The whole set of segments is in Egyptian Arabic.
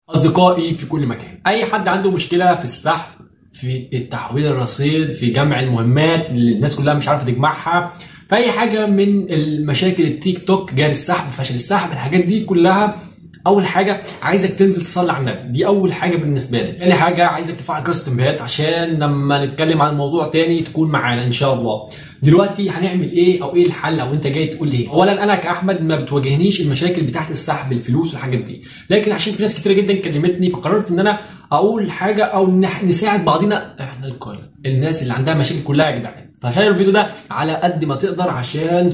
أصدقائي في كل مكان أي حد عنده مشكلة في السحب في التحويل الرصيد في جمع المهمات اللي الناس كلها مش عارفة تجمعها في أي حاجة من المشاكل التيك توك جاري السحب فشل السحب الحاجات دي كلها اول حاجه عايزك تنزل تصلي على النبي دي اول حاجه بالنسبه لي تاني حاجه عايزك تفعل جرس التنبيهات عشان لما نتكلم عن الموضوع تاني تكون معانا ان شاء الله دلوقتي هنعمل ايه او ايه الحل او انت جاي تقول لي ايه اولا انا كاحمد ما بتواجهنيش المشاكل بتاعت السحب الفلوس والحاجات دي لكن عشان في ناس كتير جدا كلمتني فقررت ان انا اقول حاجه او نح- نساعد بعضنا احنا الكل الناس اللي عندها مشاكل كلها يا جدعان فشير الفيديو ده على قد ما تقدر عشان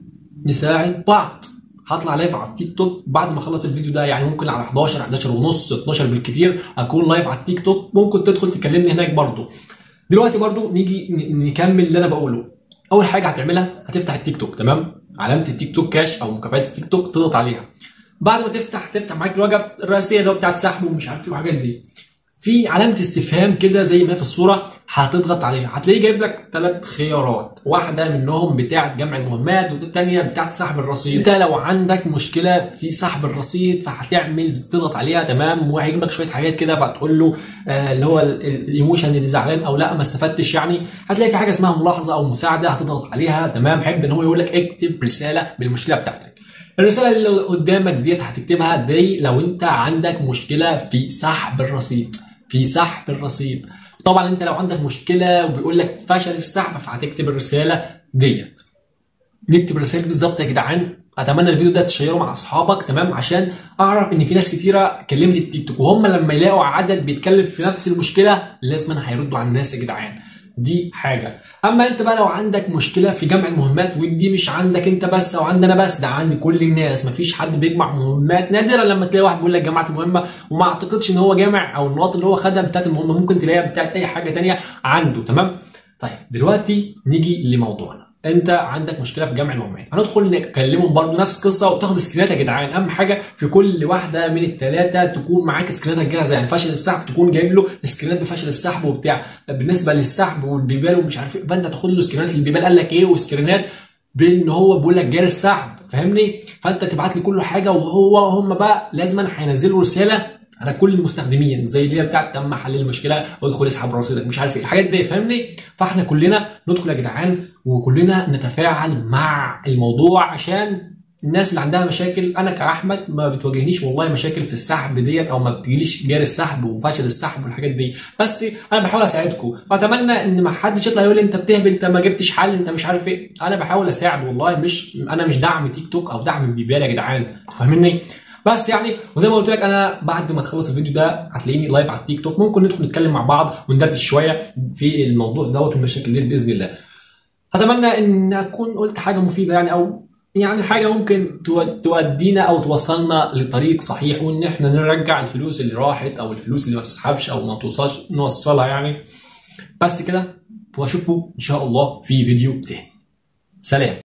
نساعد بعض هطلع لايف على التيك توك بعد ما اخلص الفيديو ده يعني ممكن على 11 11 ونص 12 بالكتير اكون لايف على التيك توك ممكن تدخل تكلمني هناك برضو دلوقتي برضو نيجي ن- نكمل اللي انا بقوله اول حاجه هتعملها هتفتح التيك توك تمام علامه التيك توك كاش او مكافآت التيك توك تضغط عليها بعد ما تفتح تفتح معاك الواجهه الرئيسيه اللي هو بتاعت سحب ومش عارف ايه والحاجات دي في علامة استفهام كده زي ما في الصورة هتضغط عليها هتلاقيه جايب لك ثلاث خيارات واحدة منهم بتاعة جمع المهمات والتانية بتاعة سحب الرصيد انت لو عندك مشكلة في سحب الرصيد فهتعمل تضغط عليها تمام وهيجيب لك شوية حاجات كده فتقول له آه اللي هو ال- ال- الايموشن اللي زعلان او لا ما استفدتش يعني هتلاقي في حاجة اسمها ملاحظة او مساعدة هتضغط عليها تمام حب ان هو يقول لك اكتب رسالة بالمشكلة بتاعتك الرسالة اللي قدامك ديت هتكتبها دي لو انت عندك مشكلة في سحب الرصيد في سحب الرصيد طبعا انت لو عندك مشكلة وبيقول لك فشل السحب فهتكتب الرسالة ديت نكتب الرسائل بالظبط يا جدعان اتمنى الفيديو ده تشيره مع اصحابك تمام عشان اعرف ان في ناس كتيره كلمت التيك توك وهم لما يلاقوا عدد بيتكلم في نفس المشكله لازم هيردوا على الناس يا جدعان دي حاجه اما انت بقى لو عندك مشكله في جمع المهمات ودي مش عندك انت بس او عندنا بس ده عند كل الناس مفيش حد بيجمع مهمات نادرا لما تلاقي واحد بيقول لك جمعت مهمه وما اعتقدش ان هو جامع او النقاط اللي هو خدها بتاعت المهمه ممكن تلاقيها بتاعت اي حاجه تانية عنده تمام طيب دلوقتي نيجي لموضوعنا انت عندك مشكله في جمع المهمات هندخل نكلمهم برضو نفس القصه وتاخد سكرينات يا جدعان اهم حاجه في كل واحده من الثلاثه تكون معاك سكرينات جاهزه يعني فشل السحب تكون جايب له سكرينات بفشل السحب وبتاع بالنسبه للسحب والبيبال ومش عارف ايه فانت تاخد له سكرينات البيبال قال لك ايه وسكرينات بان هو بيقول لك جاري السحب فاهمني فانت تبعت لي كل حاجه وهو هم بقى لازم هينزلوا رساله على كل المستخدمين زي اللي هي بتاعت تم حل المشكله ادخل اسحب رصيدك مش عارف ايه الحاجات دي فاهمني فاحنا كلنا ندخل يا جدعان وكلنا نتفاعل مع الموضوع عشان الناس اللي عندها مشاكل انا كاحمد ما بتواجهنيش والله مشاكل في السحب ديت او ما بتجيليش جاري السحب وفشل السحب والحاجات دي بس انا بحاول اساعدكم فاتمنى ان ما حدش يطلع يقول لي انت بتهبل انت ما جبتش حل انت مش عارف ايه انا بحاول اساعد والله مش انا مش دعم تيك توك او دعم بيبال يا جدعان فاهمني بس يعني وزي ما قلت لك انا بعد ما تخلص الفيديو ده هتلاقيني لايف على التيك توك ممكن ندخل نتكلم مع بعض وندردش شويه في الموضوع دوت والمشاكل دي باذن الله اتمنى ان اكون قلت حاجه مفيده يعني او يعني حاجه ممكن تو- تودينا او توصلنا لطريق صحيح وان احنا نرجع الفلوس اللي راحت او الفلوس اللي ما تسحبش او ما توصلش نوصلها يعني بس كده واشوفكم ان شاء الله في فيديو تاني سلام